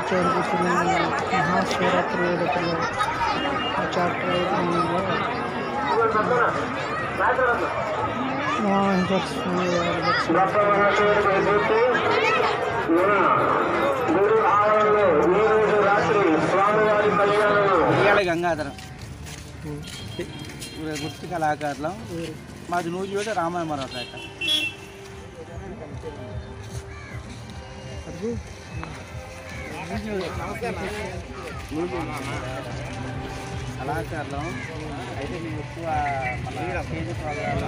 జరుగుతున్న మహాశివరాత్రి వేడుకలు చాట్రైలో మహావీర స్వామి వారి దర్శనం గుడి ఆవరణలో ఈ రోజు రాత్రి స్వామివారి కళ్యాణం ఇవాళ గంగాధరం గుర్తు కళాకారులం మాది నూజివేట రామాయమరావు పేట కళాకారులం అయితే మేము ఎక్కువ మళ్ళీ స్టేజ్ ప్రోగ్రామ్